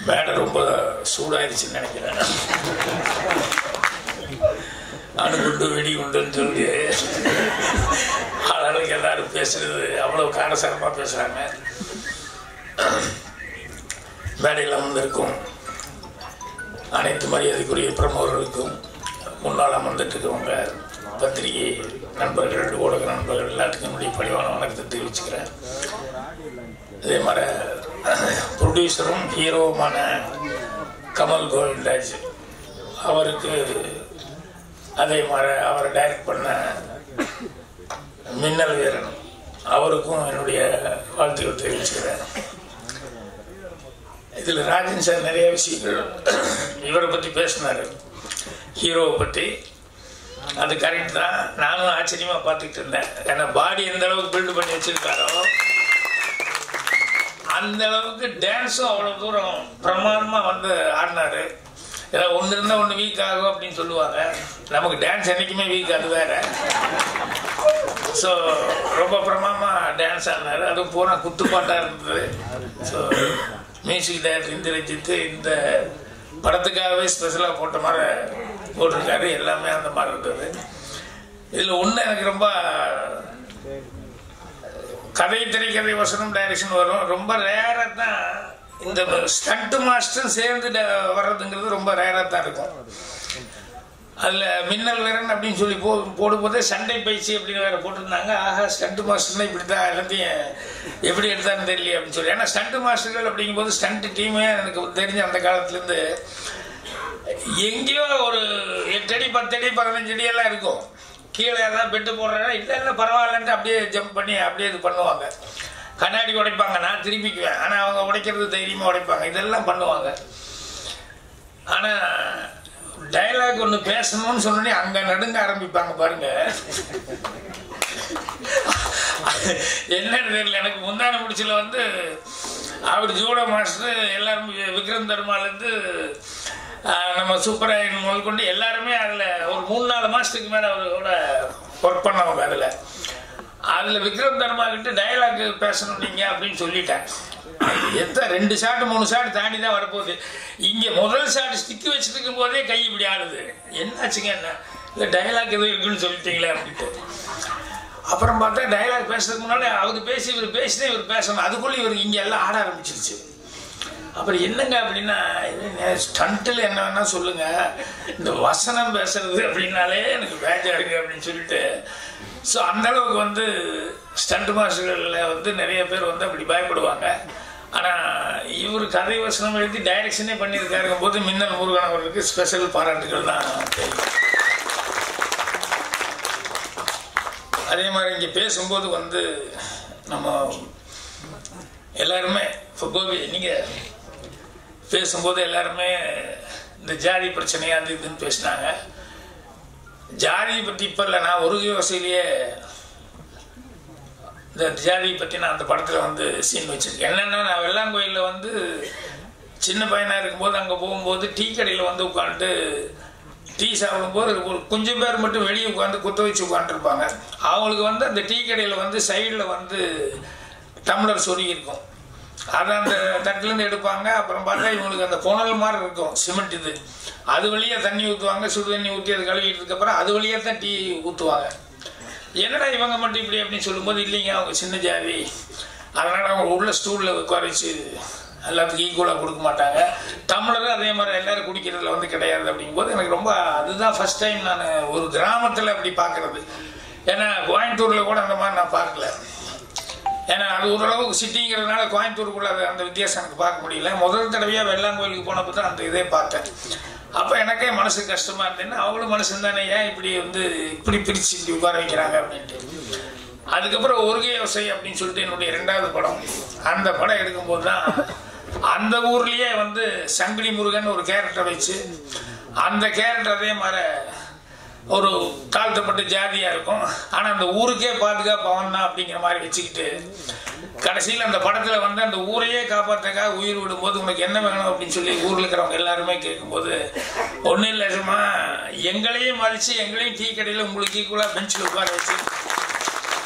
மேடை ரொம்ப சூடாயிருச்சுன்னு நினைக்கிறேன் அணுகுண்டு வெடி உண்டுன்னு சொல்லி ஆளுக்கு எல்லாரும் பேசுறது அவ்வளவு காரசாரமா பேசுறாங்க மேடையில் வந்திருக்கும் அனைத்து மரியாதைக்குரிய பிரமுகர்களுக்கும் முன்னால் அமர்ந்துட்டு இருக்கவங்க பத்திரிகை நண்பர்கள் ஊடக நண்பர்கள் எல்லாத்துக்கும் என்னுடைய பணிவான வணக்கத்தை தெரிவிச்சுக்கிறேன் அதே மாதிரி ப்ரொடியூசரும் ஹீரோவுமான கமல் கோவிந்தராஜ் அவருக்கு அதே மாதிரி அவரை டைரக்ட் பண்ண மின்னல் வீரன் அவருக்கும் என்னுடைய வாழ்த்துக்கள் தெரிவிச்சுக்கிறேன் இதில் ராஜன் சார் நிறைய விஷயங்கள் இவரை பற்றி பேசினார் ஹீரோவை பற்றி அது கரெக்ட் தான் நானும் ஆச்சரியமாக பார்த்துக்கிட்டு இருந்தேன் ஏன்னா பாடி எந்த அளவுக்கு பில்டு பண்ணி வச்சிருக்காரோ அந்த அளவுக்கு டான்ஸும் அவ்வளோ தூரம் பிரமாதமாக வந்து ஆடினாரு ஏதாவது ஒன்று இருந்தால் ஒன்று வீக் ஆகும் அப்படின்னு சொல்லுவாங்க நமக்கு டான்ஸ் என்றைக்குமே வீக் அது வேற ஸோ ரொம்ப பிரமாதமாக டான்ஸ் ஆடினார் அதுவும் பூரா குத்துப்பாட்டாக இருந்தது ஸோ மியூசிக் டைரக்டர் இந்திரஜித்து இந்த படத்துக்காகவே ஸ்பெஷலாக போட்ட மாதிரி போட்டிருக்காரு எல்லாமே அந்த மாதிரி இருந்தது இதில் ஒன்று எனக்கு ரொம்ப கதை திரைக்கதை வசனம் டைரக்ஷன் வரும் ரொம்ப ரேராக தான் இந்த ஸ்டண்ட் மாஸ்டரும் சேர்ந்து ட- வர்றதுங்கிறது ரொம்ப ரேராக தான் இருக்கும் அதில் மின்னல் வீரன் அப்படின்னு சொல்லி போ போடும்போதே சண்டை பயிற்சி அப்படின்னு வேற போட்டிருந்தாங்க ஆஹா ஸ்டண்ட் மாஸ்டர்னா இப்படி தான் எல்லாத்தையும் எப்படி எடுத்தான்னு தெரியல அப்படின்னு சொல்லி ஏன்னா ஸ்டண்ட் மாஸ்டர்கள் அப்படிங்கும்போது ஸ்டண்ட் டீமே எனக்கு தெரிஞ்ச அந்த காலத்துலேருந்து எங்கேயோ ஒரு எட்டு அடி பத்து அடி பதினஞ்சு அடி எல்லாம் இருக்கும் கீழே ஏதாவது பெட்டு போடுறா இல்லை இல்லை பரவாயில்லன்ட்டு அப்படியே ஜம்ப் பண்ணி அப்படியே இது பண்ணுவாங்க கண்ணாடி உடைப்பாங்க நான் திருப்பிக்குவேன் ஆனால் அவங்க உடைக்கிறது தைரியமாக உடைப்பாங்க இதெல்லாம் பண்ணுவாங்க ஆனால் டயலாக் ஒன்று பேசணும்னு சொன்னோடனே அங்கே நடுங்க ஆரம்பிப்பாங்க பாருங்க என்னன்னு தெரியல எனக்கு முந்தான முடிச்சில் வந்து அவர் ஜூடோ மாஸ்டர் எல்லாரும் விக்ரம் தர்மாலேருந்து நம்ம சூப்பராயன் முதல் கொண்டு எல்லாருமே அதில் ஒரு மூணு நாலு மாதத்துக்கு மேலே அவரோட ஒர்க் பண்ணவங்க அதில் அதில் விக்ரம் தர்மா கிட்ட டயலாக் பேசணும் நீங்கள் அப்படின்னு சொல்லிட்டேன் எத்தனை ரெண்டு ஷாட் மூணு ஷாட் தாண்டி தான் வரப்போகுது இங்கே முதல் ஷாட் ஸ்டிக் வச்சுட்டு இருக்கும் போதே கை இப்படி ஆடுது என்னாச்சுங்க என்ன இல்லை டயலாக் எதுவும் இருக்குன்னு சொல்லிட்டீங்களே அப்படின்ட்டு அப்புறம் பார்த்தா டயலாக் பேசுறதுக்கு முன்னாடி அவர் பேசி இவர் பேசினே இவர் பேசணும் அதுக்குள்ளே இவர் இங்கே எல்லாம் ஆட ஆரம்பிச்சிருச்சு அப்புறம் என்னங்க அப்படின்னா ஸ்டண்ட்டில் என்ன வேணா சொல்லுங்க இந்த வசனம் பேசுறது அப்படின்னாலே எனக்கு பேஜாருங்க அப்படின்னு சொல்லிட்டு ஸோ அந்த அளவுக்கு வந்து ஸ்டண்ட் மாஸ்டர்களில் வந்து நிறைய பேர் வந்து அப்படி பயப்படுவாங்க ஆனால் இவர் கதை வசனம் எழுதி டைரக்ஷனே பண்ணியிருக்காருங்க போது மின்னல் முருகன் அவர்களுக்கு ஸ்பெஷல் பாராட்டுகள் தான் தெரியும் அதே மாதிரி இங்கே பேசும்போது வந்து நம்ம எல்லாருமே இப்போ கோபி நீங்கள் பேசும்போது எல்லாருமே இந்த ஜாதி பிரச்சனையா அது இதுன்னு பேசினாங்க ஜாதியை பற்றி இப்போ இல்லை நான் ஒரு யோசையிலேயே இந்த ஜாதியை பற்றி நான் அந்த படத்தில் வந்து சீன் வச்சுருக்கேன் என்னென்னா நான் வெள்ளாங்கோயிலில் வந்து சின்ன பையனாக இருக்கும்போது அங்கே போகும்போது டீ கடையில் வந்து உட்காந்துட்டு டீ சாப்பிடும்போது ஒரு கொஞ்சம் பேர் மட்டும் வெளியே உட்காந்து குத்த வச்சு உட்காந்துருப்பாங்க அவங்களுக்கு வந்து அந்த டீ கடையில் வந்து சைடில் வந்து டம்ளர் சொருகி இருக்கும் அதை அந்த தட்டுலேருந்து எடுப்பாங்க அப்புறம் பார்த்தா இவங்களுக்கு அந்த புனல் மாதிரி இருக்கும் சிமெண்ட் இது அது வழியாக தண்ணி ஊற்றுவாங்க சுடு தண்ணி ஊற்றி அது கழுவிட்டு இருக்கப்பறம் அது வழியாக தான் டீ ஊற்றுவாங்க என்னடா இவங்க மட்டும் இப்படி அப்படின்னு சொல்லும்போது இல்லைங்க அவங்க சின்ன ஜாதி அதனால் அவங்க உள்ள ஸ்டூலில் உட்கார வச்சு எல்லாத்துக்கும் ஈக்குவலாக கொடுக்க மாட்டாங்க தமிழரும் அதே மாதிரி எல்லாரும் குடிக்கிறதுல வந்து கிடையாது அப்படிங்கும்போது எனக்கு ரொம்ப அதுதான் ஃபர்ஸ்ட் டைம் நான் ஒரு கிராமத்தில் அப்படி பார்க்குறது ஏன்னா கோயம்புத்தூரில் கூட அந்த மாதிரி நான் பார்க்கல ஏன்னா அது ஓரளவுக்கு சிட்டிங்கிறதுனால கோயம்புத்தூருக்குள்ள அது அந்த வித்தியாசம் எனக்கு பார்க்க முடியல முதல் தடவையாக வெள்ளாங்கோயிலுக்கு போனப்போ தான் அந்த இதே பார்த்தேன் அப்போ எனக்கே மனசு கஷ்டமாக இருந்தேன்னா அவ்வளோ மனுஷன் தானே ஏன் இப்படி வந்து இப்படி பிரித்து இப்படி உட்கார வைக்கிறாங்க அப்படின்ட்டு அதுக்கப்புறம் ஒருகே யோசை அப்படின்னு சொல்லிட்டு என்னுடைய ரெண்டாவது படம் அந்த படம் எடுக்கும்போது தான் அந்த ஊர்லேயே வந்து சங்கிலி முருகன் ஒரு கேரக்டர் வச்சு அந்த கேரக்டர் அதே மாதிரி ஒரு தாழ்த்தப்பட்ட ஜாதியா இருக்கும் ஆனா அந்த ஊருக்கே பாதுகாப்பு அவன் தான் அப்படிங்கிற மாதிரி வச்சுக்கிட்டு கடைசியில் அந்த படத்துல வந்து அந்த ஊரையே காப்பாற்றக்காக உயிர் விடும்போது உனக்கு என்ன வேணும் அப்படின்னு சொல்லி ஊர்ல இருக்கிறவங்க எல்லாருமே கேட்கும்போது ஒன்றும் இல்லை சும்மா எங்களையும் மதிச்சு எங்களையும் டீ கடையில் உங்களுக்கு ஈக்குவலாக பெஞ்சில் உட்கார வச்சு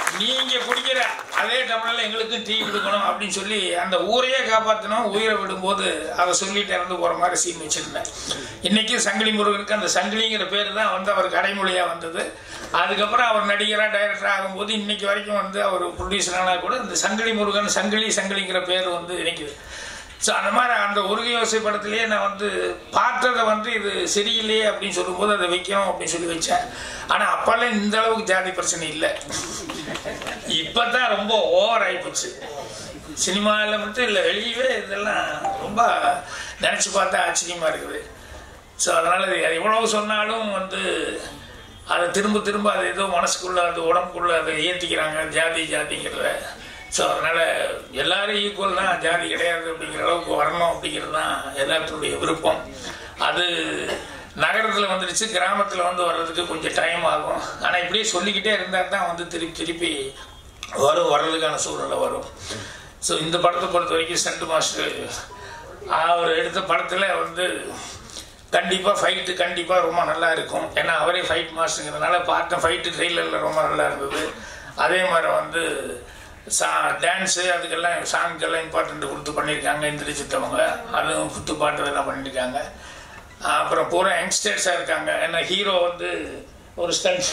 நீங்க குடிக்கிற அதே டம்ளர்ல எங்களுக்கு டீ கொடுக்கணும் அப்படின்னு சொல்லி அந்த ஊரையே காப்பாற்றணும் உயிரை விடும்போது அதை சொல்லிட்டு இறந்து போற மாதிரி சீன் வச்சிருந்தேன் இன்னைக்கு சங்கிலி முருகனுக்கு அந்த சங்கிலிங்கிற பேர் தான் வந்து அவர் கடைமொழியா வந்தது அதுக்கப்புறம் அவர் நடிகராக டைரக்டர் ஆகும்போது இன்னைக்கு வரைக்கும் வந்து அவர் ப்ரொடியூசரானா கூட இந்த சங்கிலி முருகன் சங்கிலி சங்கிலிங்கிற பேர் வந்து நினைக்குது ஸோ அந்த மாதிரி அந்த உருகி யோசை படத்திலேயே நான் வந்து பார்த்ததை வந்து இது சரியில்லையே அப்படின்னு சொல்லும்போது அதை வைக்கணும் அப்படின்னு சொல்லி வச்சேன் ஆனால் அப்போல்லாம் இந்த அளவுக்கு ஜாதி பிரச்சனை இல்லை இப்போ தான் ரொம்ப ஓவர் ஆகிப்போச்சு சினிமாவில் மட்டும் இல்லை வெளியவே இதெல்லாம் ரொம்ப நினச்சி பார்த்தா ஆச்சரியமாக இருக்குது ஸோ அதனால் இது எவ்வளவு சொன்னாலும் வந்து அதை திரும்ப திரும்ப அது ஏதோ மனசுக்குள்ளே அது உடம்புக்குள்ளே அதை ஏற்றிக்கிறாங்க ஜாதி ஜாதிங்கிறத ஸோ அதனால் எல்லாரும் ஈக்குவல் தான் ஜாதி கிடையாது அப்படிங்கிற அளவுக்கு வரணும் அப்படிங்கிறது தான் எல்லாத்துடைய விருப்பம் அது நகரத்தில் வந்துடுச்சு கிராமத்தில் வந்து வர்றதுக்கு கொஞ்சம் டைம் ஆகும் ஆனால் இப்படியே சொல்லிக்கிட்டே இருந்தால் தான் வந்து திருப்பி திருப்பி வரும் வர்றதுக்கான சூழ்நிலை வரும் ஸோ இந்த படத்தை பொறுத்த வரைக்கும் சென்ட் மாஸ்டர் அவர் எடுத்த படத்தில் வந்து கண்டிப்பாக ஃபைட்டு கண்டிப்பாக ரொம்ப நல்லா இருக்கும் ஏன்னா அவரே ஃபைட் மாஸ்டருங்கிறதுனால பார்த்த ஃபைட்டு ட்ரெயிலரில் ரொம்ப நல்லா இருந்தது அதே மாதிரி வந்து சா டான்ஸு அதுக்கெல்லாம் சாங்க்கெல்லாம் இம்பார்ட்டண்ட் கொடுத்து பண்ணியிருக்காங்க எந்திரிச்சிட்டவங்க அதுவும் குத்து பாட்டு இதெல்லாம் பண்ணியிருக்காங்க அப்புறம் பூரா யங்ஸ்டர்ஸாக இருக்காங்க ஏன்னா ஹீரோ வந்து ஒரு ஸ்டண்ட்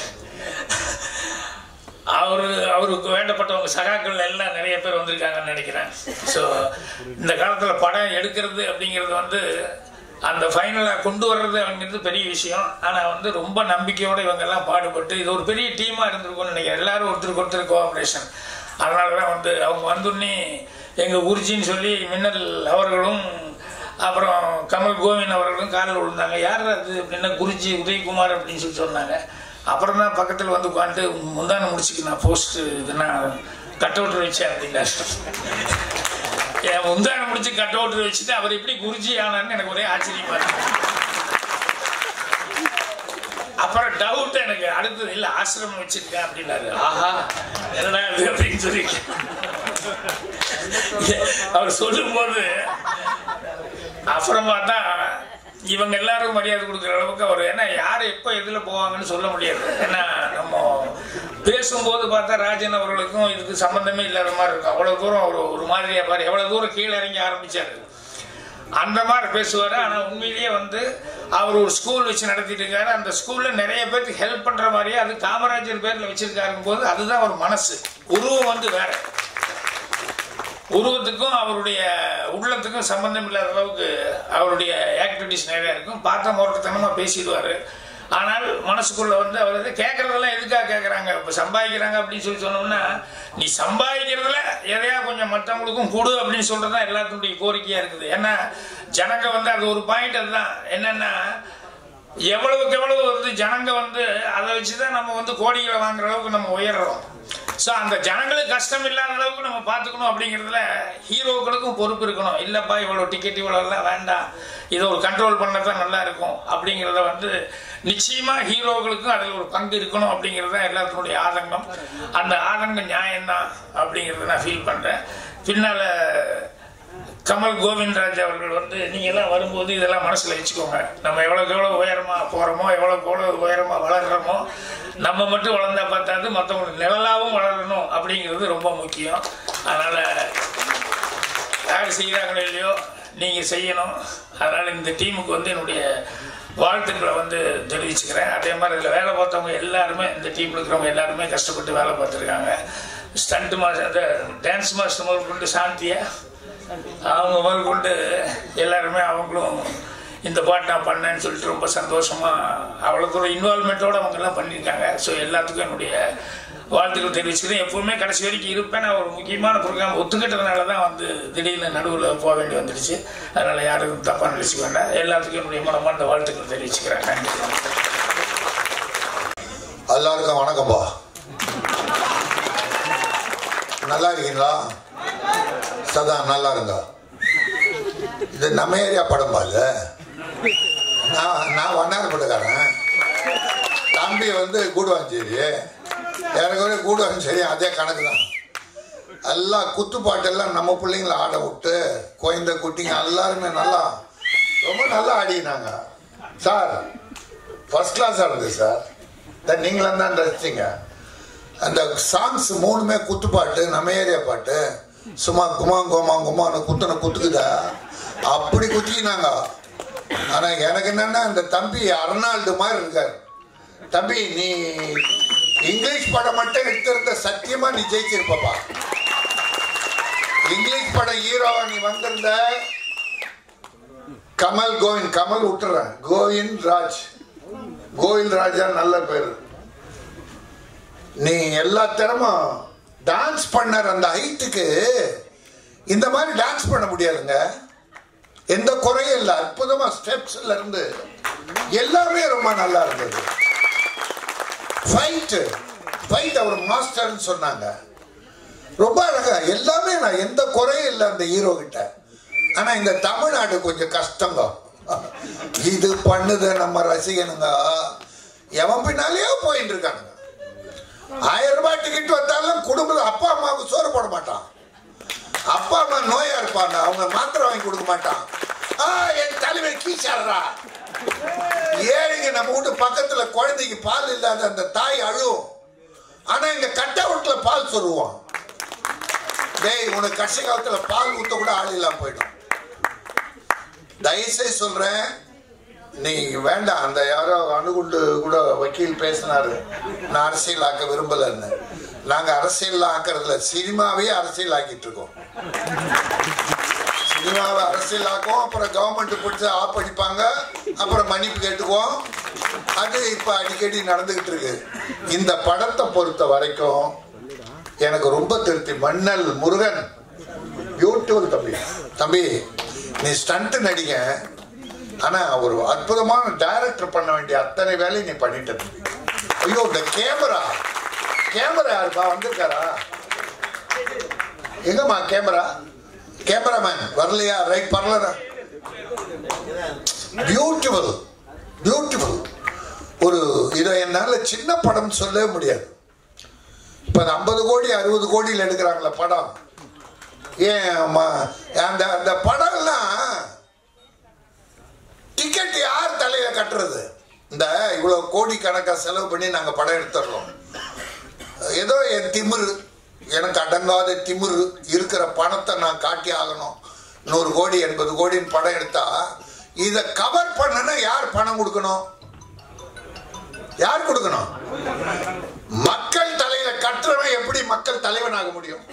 அவரு அவருக்கு வேண்டப்பட்டவங்க சகாக்கள் எல்லாம் நிறைய பேர் வந்திருக்காங்கன்னு நினைக்கிறேன் ஸோ இந்த காலத்தில் படம் எடுக்கிறது அப்படிங்கிறது வந்து அந்த ஃபைனலாக கொண்டு வர்றது அப்படிங்கிறது பெரிய விஷயம் ஆனால் வந்து ரொம்ப நம்பிக்கையோடு இவங்கெல்லாம் பாடுபட்டு இது ஒரு பெரிய டீமாக இருந்திருக்கும்னு நினைக்கிறேன் எல்லாரும் ஒருத்தருக்கு ஒருத்தர் கோஆப்ரேஷன் அதனால தான் வந்து அவங்க வந்துடனே எங்கள் குருஜின்னு சொல்லி மின்னல் அவர்களும் அப்புறம் கமல் கோவிந்த் அவர்களும் காலில் விழுந்தாங்க யார் அது அப்படின்னா குருஜி உதயகுமார் அப்படின்னு சொல்லி சொன்னாங்க அப்புறம் தான் பக்கத்தில் வந்து உட்காந்துட்டு முந்தான முடிச்சுக்கு நான் போஸ்ட் இதுனா கட் அவுட் வச்சேன் அப்படின்னா என் முந்தான முடிச்சு கட் அவுட் வச்சுட்டு அவர் எப்படி குருஜி ஆனார்னு எனக்கு ஒரே ஆச்சரியமா இருக்கு அப்புறம் டவுட் எனக்கு அடுத்தது இல்லை ஆசிரமம் வச்சிருக்கேன் அப்படின்னாரு ஆஹா என்னடா இது அப்படின்னு சொல்லி அவர் சொல்லும்போது அப்புறம் பார்த்தா இவங்க எல்லாரும் மரியாதை கொடுக்குற அளவுக்கு அவர் ஏன்னா யார் எப்போ எதில் போவாங்கன்னு சொல்ல முடியாது ஏன்னா நம்ம பேசும்போது பார்த்தா ராஜன் அவர்களுக்கும் இதுக்கு சம்மந்தமே இல்லாத மாதிரி இருக்கும் அவ்வளோ தூரம் ஒரு ஒரு மாதிரியாக பாரு எவ்வளோ தூரம் கீழே இறங்கி ஆரம்பிச்சாரு அந்த மாதிரி பேசுவார் ஆனால் உண்மையிலேயே வந்து அவர் ஒரு ஸ்கூல் வச்சு நடத்திட்டு இருக்காரு அந்த ஸ்கூலில் நிறைய பேருக்கு ஹெல்ப் பண்ணுற மாதிரியே அது காமராஜர் பேரில் வச்சிருக்காருங்க போது அதுதான் ஒரு மனசு உருவம் வந்து வேற உருவத்துக்கும் அவருடைய உள்ளத்துக்கும் சம்பந்தம் இல்லாத அளவுக்கு அவருடைய ஆக்டிவிட்டிஸ் நிறைய இருக்கும் பார்த்த முரட்டத்தனமாக பேசிடுவார் ஆனால் மனசுக்குள்ள வந்து அவர் வந்து கேட்கறதெல்லாம் எதுக்காக கேட்குறாங்க இப்போ சம்பாதிக்கிறாங்க அப்படின்னு சொல்லி சொன்னோம்னா நீ சம்பாதிக்கிறதுல எதையா கொஞ்சம் மற்றவங்களுக்கும் கொடு அப்படின்னு சொல்றது தான் எல்லாத்துடைய கோரிக்கையாக இருக்குது ஏன்னா ஜனங்க வந்து அது ஒரு பாயிண்ட் அதுதான் என்னன்னா எவ்வளவுக்கு எவ்வளவு வந்து ஜனங்க வந்து அதை வச்சு தான் நம்ம வந்து கோடிகளை வாங்குற அளவுக்கு நம்ம உயர்றோம் ஸோ அந்த ஜனங்களுக்கு கஷ்டம் இல்லாத அளவுக்கு நம்ம பார்த்துக்கணும் அப்படிங்கிறதுல ஹீரோக்களுக்கும் பொறுப்பு இருக்கணும் இல்லைப்பா இவ்வளோ டிக்கெட் இவ்வளோலாம் வேண்டாம் இதை ஒரு கண்ட்ரோல் பண்ண தான் நல்லா இருக்கும் அப்படிங்கிறத வந்து நிச்சயமாக ஹீரோக்களுக்கும் அதில் ஒரு பங்கு இருக்கணும் அப்படிங்கிறது தான் எல்லாத்தினுடைய ஆதங்கம் அந்த ஆதங்கம் நியாயம்தான் அப்படிங்கிறத நான் ஃபீல் பண்ணுறேன் பின்னால் கமல் கோவிந்தராஜ் அவர்கள் வந்து நீங்க எல்லாம் வரும்போது இதெல்லாம் மனசுல வச்சுக்கோங்க நம்ம எவ்வளவுக்கு எவ்வளவு உயரமா போறோமோ எவ்வளவுக்கு எவ்வளவு உயரமா வளர்றோமோ நம்ம மட்டும் வளர்ந்தா பார்த்தாது மற்றவங்களுக்கு நிழலாவும் வளரணும் அப்படிங்கிறது ரொம்ப முக்கியம் அதனால யார் செய்கிறாங்களோ இல்லையோ நீங்க செய்யணும் அதனால இந்த டீமுக்கு வந்து என்னுடைய வாழ்த்துக்களை வந்து தெரிவிச்சுக்கிறேன் அதே மாதிரி இதில் வேலை பார்த்தவங்க எல்லாருமே இந்த டீமில் இருக்கிறவங்க எல்லாருமே கஷ்டப்பட்டு வேலை பார்த்துருக்காங்க ஸ்டண்ட் மாஸ்டர் அந்த டான்ஸ் மாஸ்டர் முதல் கொண்டு சாந்தியை அவங்க முதல் கொண்டு எல்லாருமே அவங்களும் இந்த பாட்டு நான் பண்ணேன்னு சொல்லிட்டு ரொம்ப சந்தோஷமா அவ்வளோக்கு ஒரு இன்வால்மெண்ட்டோட அவங்க எல்லாம் பண்ணியிருக்காங்க ஸோ எல்லாத்துக்கும் என்னுடைய வாழ்த்துக்கள் தெரிவிச்சுக்கிறேன் எப்பவுமே கடைசி வரைக்கும் இருப்பேன் நான் ஒரு முக்கியமான ப்ரோக்ராம் ஒத்துக்கிட்டதுனால தான் வந்து திடீர்னு நடுவில் போக வேண்டி வந்துடுச்சு அதனால யாரும் தப்பாக நினைச்சுக்க வேண்டாம் எல்லாத்துக்கும் என்னுடைய மனமார்ந்த வாழ்த்துக்கள் தெரிவிச்சுக்கிறேன் நன்றி எல்லாருக்கும் வணக்கம்பா நல்லா இருக்கீங்களா சதா நல்லா இருங்க இது நம்ம ஏரியா படம் பாரு நான் நான் வண்ணாரப்பட்டுக்காரன் தம்பி வந்து கூடுவாஞ்சேரி எனக்கு வந்து கூடுவாஞ்சேரி அதே கணக்கு தான் எல்லாம் குத்துப்பாட்டெல்லாம் நம்ம பிள்ளைங்கள ஆட விட்டு குழந்த குட்டிங்க எல்லாருமே நல்லா ரொம்ப நல்லா ஆடினாங்க சார் ஃபர்ஸ்ட் கிளாஸ் ஆடுது சார் தான் நீங்களும் தான் ரசிச்சிங்க அந்த சாங்ஸ் மூணுமே குத்துப்பாட்டு நம்ம ஏரியா பாட்டு சும்மா குமா குமா குமான்னு குத்துன குத்துக்குதா அப்படி குத்தினாங்க ஆனா எனக்கு என்னன்னா அந்த தம்பி அர்னால்டு மாதிரி இருக்காரு தம்பி நீ இங்கிலீஷ் படம் மட்டும் எடுத்திருந்த சத்தியமா நீ ஜெயிச்சிருப்பப்பா இங்கிலீஷ் படம் ஹீரோவா நீ வந்திருந்த கமல் கோவிந்த் கமல் விட்டுறேன் கோவிந்த் ராஜ் கோவிந்த் ராஜா நல்ல பேர் நீ எல்லா திறமும் டான்ஸ் பண்ணற அந்த ஹைட்டுக்கு இந்த மாதிரி டான்ஸ் பண்ண முடியாதுங்க எந்த குறையும் இல்லை அற்புதமா ஸ்டெப்ஸ்ல இருந்து எல்லாமே ரொம்ப நல்லா இருந்தது ஃபைட்டு ஃபைட் அவர் மாஸ்டர்னு சொன்னாங்க ரொம்ப அழகா எல்லாமே நான் எந்த குறையும் இல்லை அந்த ஹீரோ கிட்ட ஆனா இந்த தமிழ்நாடு கொஞ்சம் கஷ்டங்க இது பண்ணுது நம்ம ரசிகனுங்க எவன் பின்னாலேயோ போயிட்டு இருக்கானுங்க ஆயிரம் ரூபாய் டிக்கெட் வந்தாலும் குடும்பம் அப்பா அம்மாவுக்கு சோறு போட மாட்டான் அப்பா அம்மா நோயா இருப்பாங்க அவங்க மாத்திரை வாங்கி கொடுக்க மாட்டான் ஆ என் தலைவர் கீச்சாடுறா ஏழைங்க நம்ம வீட்டு பக்கத்துல குழந்தைக்கு பால் இல்லாத அந்த தாய் அழுவும் ஆனா இங்க கட்ட வீட்டுல பால் சொல்லுவோம் டேய் உனக்கு கஷ்ட காலத்துல பால் ஊத்த கூட ஆள் இல்லாம போயிடும் தயவுசெய்து சொல்றேன் நீ வேண்டாம் அந்த யாரோ அணுகுண்டு கூட வக்கீல் பேசினாரு நான் அரசியல் ஆக்க விரும்பலன்னு நாங்க அரசியல் ஆக்குறதுல சினிமாவே அரசியல் ஆக்கிட்டு இருக்கோம் சினிமாவை அரசியல் ஆக்குவோம் அப்புறம் கவர்மெண்ட் பிடிச்சி ஆப் அடிப்பாங்க அப்புறம் மன்னிப்பு கேட்டுக்குவோம் அது இப்ப அடிக்கடி நடந்துகிட்டு இருக்கு இந்த படத்தை பொறுத்த வரைக்கும் எனக்கு ரொம்ப திருப்தி மன்னல் முருகன் பியூட்டிஃபுல் தம்பி தம்பி நீ ஸ்டண்ட் நடிக ஆனா ஒரு அற்புதமான டைரக்டர் பண்ண வேண்டிய அத்தனை வேலையும் நீ பண்ணிட்ட தம்பி ஐயோ இந்த கேமரா கேமரா யாருப்பா வந்திருக்காரா எங்கம்மா கேமரா கேமராமேன் வரலையா ரைட் வரலடா பியூட்டிஃபுல் பியூட்டிஃபுல் ஒரு இதை என்னால சின்ன படம் சொல்லவே முடியாது இப்ப ஐம்பது கோடி அறுபது கோடியில் எடுக்கிறாங்களே படம் ஏன் ம- அந்த அந்த படம்லாம் டிக்கெட் யார் தலையில கட்டுறது இந்த இவ்வளவு கோடி கணக்கா செலவு பண்ணி நாங்க படம் எடுத்துடுறோம் ஏதோ என் திமிரு எனக்கு அடங்காத திமிரு இருக்கிற பணத்தை நான் காட்டி ஆகணும் நூறு கோடி எண்பது கோடின்னு படம் எடுத்தா இதை கவர் பண்ணனா யார் பணம் கொடுக்கணும் யார் கொடுக்கணும் மக்கள் தலையில கட்டுறவன் எப்படி மக்கள் தலைவனாக முடியும்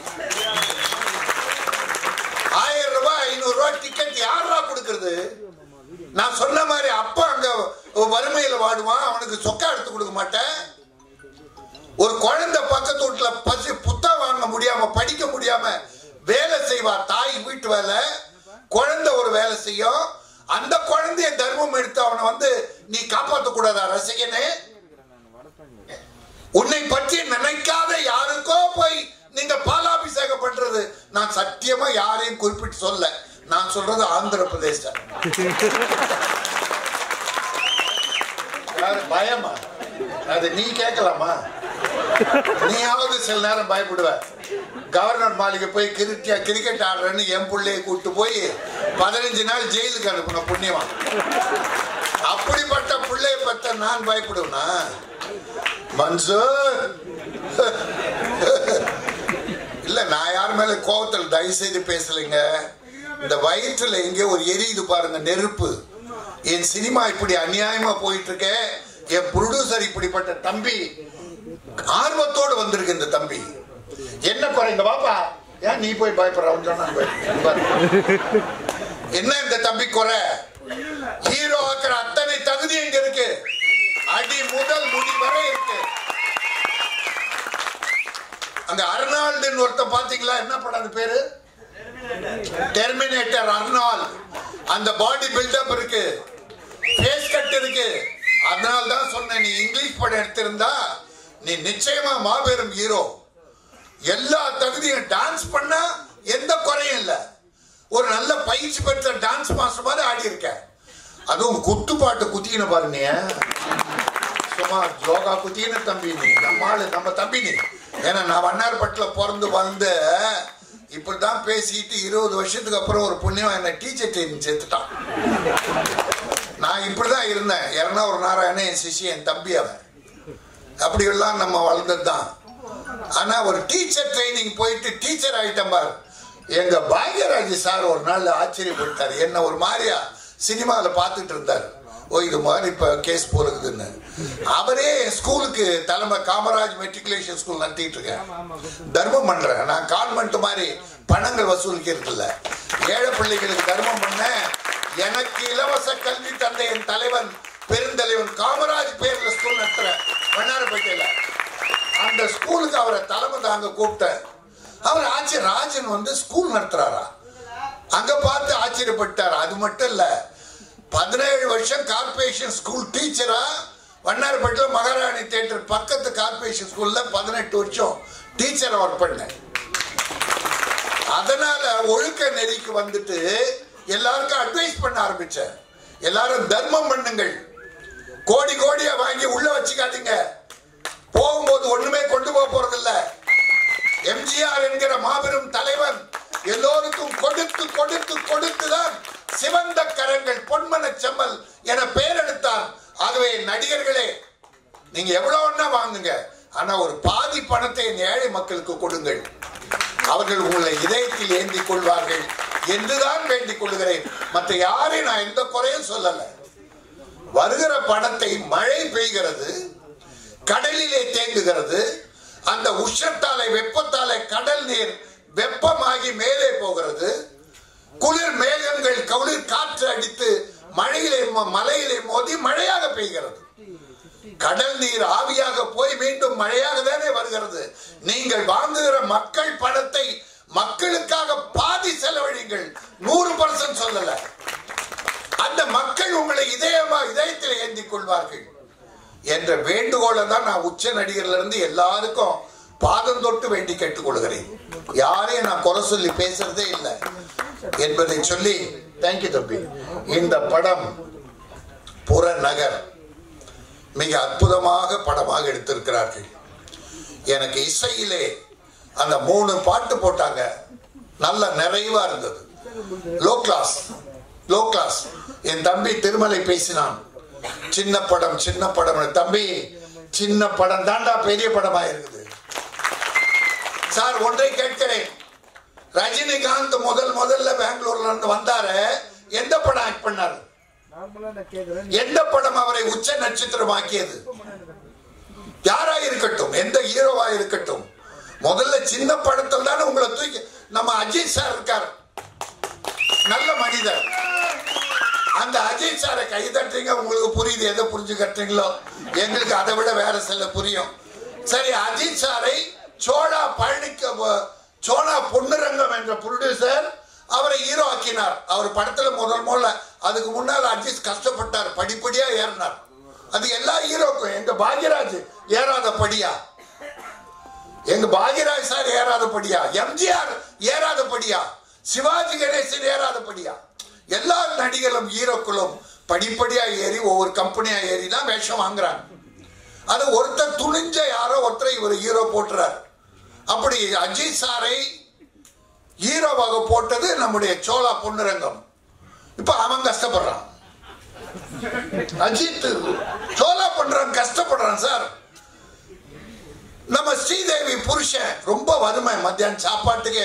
ஆயிரம் ரூபாய் ஐநூறு ரூபாய் டிக்கெட் யாரா கொடுக்கறது நான் சொன்ன மாதிரி அப்பா அங்க வறுமையில வாடுவான் அவனுக்கு சொக்கா எடுத்து கொடுக்க மாட்டேன் ஒரு குழந்தை பக்கத்து வீட்டுல பசி புத்தகம் வாங்க முடியாம படிக்க முடியாம வேலை செய்வா தாய் வீட்டு வேலை குழந்தை ஒரு வேலை செய்யும் அந்த குழந்தைய தர்மம் எடுத்து அவனை வந்து நீ காப்பாத்த கூடாதா ரசிகனே உன்னை பற்றி நினைக்காத யாருக்கோ போய் நீங்க பாலாபிஷேகம் பண்றது நான் சத்தியமா யாரையும் குறிப்பிட்டு சொல்ல நான் சொல்றது ஆந்திர பிரதேச யாரு பயமா அது நீ கேட்கலாமா நீயாவது சில நேரம் பயப்படுவ கவர்னர் மாளிகை போய் கிரிக்கெ கிரிக்கெட் ஆடுறேன்னு என் பிள்ளைய கூட்டு போய் பதினஞ்சு நாள் ஜெயிலுக்கு அனுப்பின புண்ணியவான் அப்படிப்பட்ட பிள்ளைய பத்த நான் பயப்படுவேனா மன்சூர் இல்ல நான் யார் மேல கோவத்தில் தயவு செய்து பேசலைங்க இந்த வயிற்றுல எங்கேயோ ஒரு எரியுது பாருங்க நெருப்பு என் சினிமா இப்படி அநியாயமா போயிட்டு இருக்கே என் ப்ரொடியூசர் இப்படிப்பட்ட தம்பி ஆர்வத்தோடு வந்திருக்கு இந்த தம்பி என்ன குறைங்க பாப்பா ஏன் நீ போய் பயப்படுற சொன்னா பாரு. என்ன இந்த தம்பி குறை ஹீரோ ஆக்கிற அத்தனை தகுதி எங்க இருக்கு அடி முதல் முடி வரை இருக்கு அங்க அர்னால்டுன்னு ஒருத்தன் பாத்தீங்களா என்ன படம் அது பேரு டெர்மினேட்டர் அர்னால் அந்த பாடி பில்டப் இருக்கு ஃபேஸ் கட் இருக்கு அதனால தான் சொன்னேன் நீ இங்கிலீஷ் படம் எடுத்திருந்தா நீ நிச்சயமா மாபெரும் ஹீரோ எல்லா தகுதியும் டான்ஸ் பண்ண எந்த குறையும் இல்லை ஒரு நல்ல பயிற்சி பெற்ற டான்ஸ் மாஸ்டர் மாதிரி ஆடி இருக்க அதுவும் குத்து பாட்டு குத்தின பாரு நீ சும்மா யோகா குத்தின தம்பி நீ நம்ம ஆளு நம்ம தம்பி நீ ஏன்னா நான் வண்ணார்பட்டில் பிறந்து வந்து இப்படிதான் பேசிட்டு இருபது வருஷத்துக்கு அப்புறம் ஒரு புண்ணியம் என்ன டீச்சர் ட்ரைனிங் சேர்த்துட்டான் நான் இப்படிதான் இருந்தேன் இரநூறு நாராயணன் என் சிஷி என் தம்பி அவன் அப்படி எல்லாம் நம்ம வளர்ந்தது தான் ஆனா ஒரு டீச்சர் ட்ரைனிங் போயிட்டு டீச்சர் ஆயிட்டம் பாரு எங்க பாக்யராஜ் சார் ஒரு நாள் ஆச்சரியப்பட்டார் என்ன ஒரு மாதிரியா சினிமாவில் பார்த்துட்டு இருந்தார் ஓ இது மாதிரி இப்போ கேஸ் போறதுன்னு அவரே என் ஸ்கூலுக்கு தலைமை காமராஜ் மெட்ரிகுலேஷன் ஸ்கூல் நடத்திட்டு இருக்கேன் தர்மம் பண்றேன் நான் கான்வென்ட் மாதிரி பணங்கள் வசூலிக்கிறது இல்ல ஏழை பிள்ளைகளுக்கு தர்மம் பண்ண எனக்கு இலவச கல்வி தந்த என் தலைவன் பெருந்தலைவன் காமராஜ் பேர்ல ஸ்கூல் நடத்துறேன் வண்ணாரப்பேட்டையில அந்த ஸ்கூலுக்கு அவரை தலைமை தாங்க கூப்பிட்டேன் அவர் ஆச்சி ராஜன் வந்து ஸ்கூல் நடத்துறாரா அங்க பார்த்து ஆச்சரியப்பட்டார் அது மட்டும் இல்ல பதினேழு வருஷம் கார்பரேஷன் ஸ்கூல் டீச்சரா வண்ணாரப்பேட்டில் மகாராணி தியேட்டர் பக்கத்து கார்பரேஷன் ஸ்கூல்ல பதினெட்டு வருஷம் டீச்சரா ஒர்க் பண்ணேன் அதனால ஒழுக்க நெறிக்கு வந்துட்டு எல்லாருக்கும் அட்வைஸ் பண்ண ஆரம்பிச்சேன் எல்லாரும் தர்மம் பண்ணுங்கள் கோடி கோடியா வாங்கி உள்ள வச்சுக்காதீங்க போகும்போது ஒண்ணுமே கொண்டு போக போறதில்ல எம்ஜிஆர் என்கிற மாபெரும் தலைவன் எல்லோருக்கும் கொடுத்து கொடுத்து கொடுத்துதான் சிவந்த கரங்கள் பொன்மன செம்மல் என பெயர் எடுத்தார் ஆகவே நடிகர்களே நீங்க எவ்வளவு ஒண்ணா வாங்குங்க ஆனா ஒரு பாதி பணத்தை இந்த ஏழை மக்களுக்கு கொடுங்கள் அவர்கள் உங்களை இதயத்தில் ஏந்திக் கொள்வார்கள் என்றுதான் வேண்டிக் கொள்கிறேன் மற்ற யாரையும் நான் எந்த குறையும் சொல்லல வருகிற பணத்தை மழை பெய்கிறது கடலிலே தேங்குகிறது அந்த உஷ்ணத்தாலே வெப்பத்தாலே கடல் நீர் வெப்பமாகி மேலே போகிறது குளிர் மேகங்கள் குளிர் காற்று அடித்து மழையிலே ம- மலையிலே மோதி மழையாக பெய்கிறது கடல் நீர் ஆவியாக போய் மீண்டும் மழையாக தானே வருகிறது நீங்கள் வாங்குகிற மக்கள் பணத்தை மக்களுக்காக பாதி செலவழிங்கள் நூறு பர்சன்ட் சொல்லல அந்த மக்கள் உங்களை இதயமா இதயத்தில் ஏந்திக் கொள்வார்கள் என்ற வேண்டுகோளை தான் நான் உச்ச நடிகர்ல இருந்து எல்லாருக்கும் பாதம் தொட்டு வேண்டி கேட்டுக்கொள்கிறேன் யாரையும் நான் குறை சொல்லி பேசுறதே இல்லை என்பதை சொல்லி தேங்க்யூ தம்பி இந்த படம் புறநகர் மிக அற்புதமாக படமாக எடுத்திருக்கிறார்கள் எனக்கு இசையிலே அந்த மூணு பாட்டு போட்டாங்க நல்ல நிறைவா இருந்தது லோ கிளாஸ் லோ கிளாஸ் என் தம்பி திருமலை பேசினான் சின்ன படம் சின்ன படம் தம்பி சின்ன படம் தாண்டா பெரிய படமா இருக்குது சார் ஒன்றை கேட்கிறேன் ரஜினிகாந்த் முதல் முதல்ல பெங்களூர்ல இருந்து வந்தாரு எந்த படம் ஆக்ட் பண்ணாரு நார்மலா நான் கேக்குறேன் எந்த படம் அவரை உச்ச நட்சத்திரமாக்கியது யாரா இருக்கட்டும் எந்த ஹீரோவா இருக்கட்டும் முதல்ல சின்ன படத்தில் தானே உங்களை தூக்கி நம்ம அஜித் சார் இருக்கார் நல்ல மனிதர் அந்த அஜித் சாரை கை தட்டுறீங்க உங்களுக்கு புரியுது எதை புரிஞ்சு கட்டுறீங்களோ எங்களுக்கு அதை விட வேற சில புரியும் சரி அஜித் சாரை சோழா பழனிக்க சோழா பொன்னுரங்கம் என்ற ப்ரொடியூசர் அவரை ஹீரோ ஆக்கினார் அவர் படத்துல முதல் முதல்ல அதுக்கு முன்னால் அஜித் கஷ்டப்பட்டார் படிப்படியா ஏறினார் அது எல்லா ஹீரோக்கும் எங்க பாக்யராஜ் ஏறாத படியா எங்க பாக்யராஜ் சார் ஏறாத படியா எம்ஜிஆர் ஏறாத படியா சிவாஜி கணேசன் ஏறாத படியா எல்லா நடிகர்களும் ஹீரோக்களும் படிப்படியா ஏறி ஒவ்வொரு கம்பெனியா ஏறி தான் வேஷம் வாங்குறாங்க அது ஒருத்தர் துணிஞ்ச யாரோ ஒருத்தரை இவர் ஹீரோ போட்டுறார் அப்படி அஜித் சாரை ஹீரோவாக போட்டது நம்முடைய சோழா பொன்னுரங்கம் இப்ப அவன் கஷ்டப்படுறான் அஜித் சோழா பண்றான் கஷ்டப்படுறான் சார் நம்ம ஸ்ரீதேவி புருஷன் ரொம்ப வறுமை மத்தியானம் சாப்பாட்டுக்கு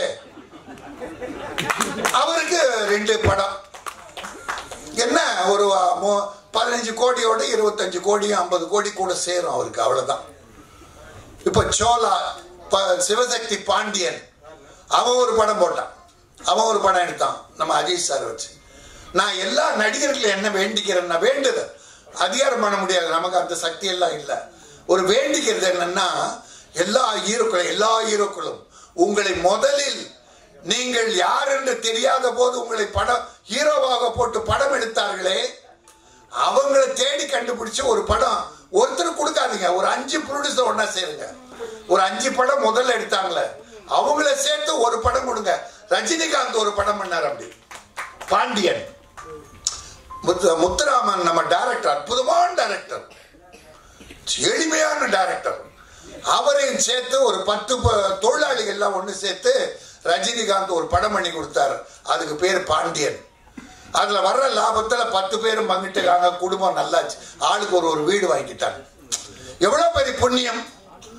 அவருக்கு ரெண்டு படம் என்ன ஒரு மு- பதினஞ்சு கோடியோட இருபத்தஞ்சு கோடி ஐம்பது கோடி கூட சேரும் அவருக்கு அவ்வளவுதான் இப்ப சோலா ப- சிவசக்தி பாண்டியன் அவன் ஒரு படம் போட்டான் அவன் ஒரு படம் எடுத்தான் நம்ம அஜித் சார் வச்சு நான் எல்லா நடிகர்களும் என்ன வேண்டிக்கிறேன்னா வேண்டுதல் அதிகாரம் பண்ண முடியாது நமக்கு அந்த சக்தி எல்லாம் இல்லை ஒரு வேண்டிக்கிறது என்னன்னா எல்லா ஹீரோக்களும் எல்லா ஹீரோக்களும் உங்களை முதலில் நீங்கள் யார் என்று தெரியாத போது உங்களை படம் ஹீரோவாக போட்டு படம் எடுத்தார்களே அவங்கள தேடி கண்டுபிடிச்சு ஒரு படம் ஒருத்தர் கொடுக்காதீங்க ஒரு அஞ்சு ப்ரொடியூசர் ஒண்ணா சேருங்க ஒரு அஞ்சு படம் முதல்ல எடுத்தாங்களே அவங்கள சேர்த்து ஒரு படம் கொடுங்க ரஜினிகாந்த் ஒரு படம் பண்ணார் அப்படி பாண்டியன் முத்து முத்துராமன் நம்ம டைரக்டர் அற்புதமான டைரக்டர் எளிமையான டைரக்டர் அவரையும் சேர்த்து ஒரு பத்து ப- தொழிலாளிகள் எல்லாம் ஒன்று சேர்த்து ரஜினிகாந்த் ஒரு படம் பண்ணி கொடுத்தாரு அதுக்கு பேர் பாண்டியன் அதுல வர்ற லாபத்துல பத்து பேரும் பங்கிட்டுக்காங்க குடும்பம் நல்லாச்சு ஆளுக்கு ஒரு ஒரு வீடு வாங்கிட்டாங்க எவ்வளவு பெரிய புண்ணியம்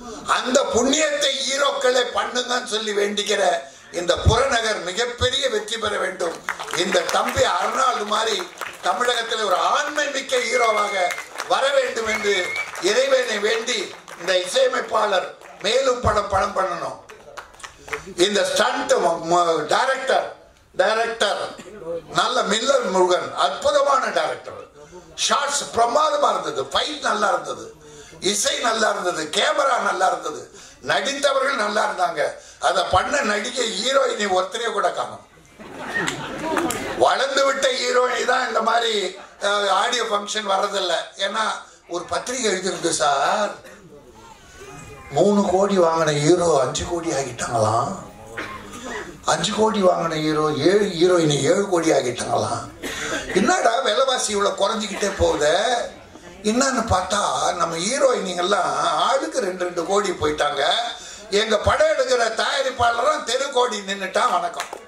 அந்த புண்ணியத்தை ஹீரோக்களை பண்ணுங்கன்னு சொல்லி வேண்டிக்கிற இந்த புறநகர் மிகப்பெரிய வெற்றி பெற வேண்டும் இந்த தம்பி அருணாள் மாதிரி தமிழகத்தில் ஒரு ஆண்மை மிக்க ஹீரோவாக வர வேண்டும் என்று இறைவனை வேண்டி இந்த இசையமைப்பாளர் மேலும் படம் படம் பண்ணணும் இந்த ஸ்டண்ட் டைரக்டர் டைரக்டர் நல்ல மில்லர் முருகன் அற்புதமான டைரக்டர் ஷார்ட்ஸ் பிரமாதமா இருந்தது ஃபைட் நல்லா இருந்தது இசை நல்லா இருந்தது கேமரா நல்லா இருந்தது நடித்தவர்கள் நல்லா இருந்தாங்க அதை பண்ண நடிகை ஹீரோயினி ஒருத்தரையே கூட காணும் வளர்ந்து விட்ட ஹீரோயினி தான் இந்த மாதிரி ஆடியோ ஃபங்க்ஷன் வர்றதில்ல ஏன்னா ஒரு பத்திரிகை எழுதிருக்கு சார் மூணு கோடி வாங்கின ஹீரோ அஞ்சு கோடி ஆகிட்டாங்களாம் அஞ்சு கோடி வாங்கின ஹீரோ ஏழு ஹீரோயினை ஏழு கோடி ஆகிட்டாங்களாம் என்னடா விலைவாசி இவ்வளோ குறைஞ்சிக்கிட்டே போகுது என்னன்னு பார்த்தா நம்ம ஹீரோயினிங்கெல்லாம் ஆளுக்கு ரெண்டு ரெண்டு கோடி போயிட்டாங்க எங்க படம் எடுக்கிற தயாரிப்பாளரும் தெரு கோடி நின்றுட்டான் வணக்கம்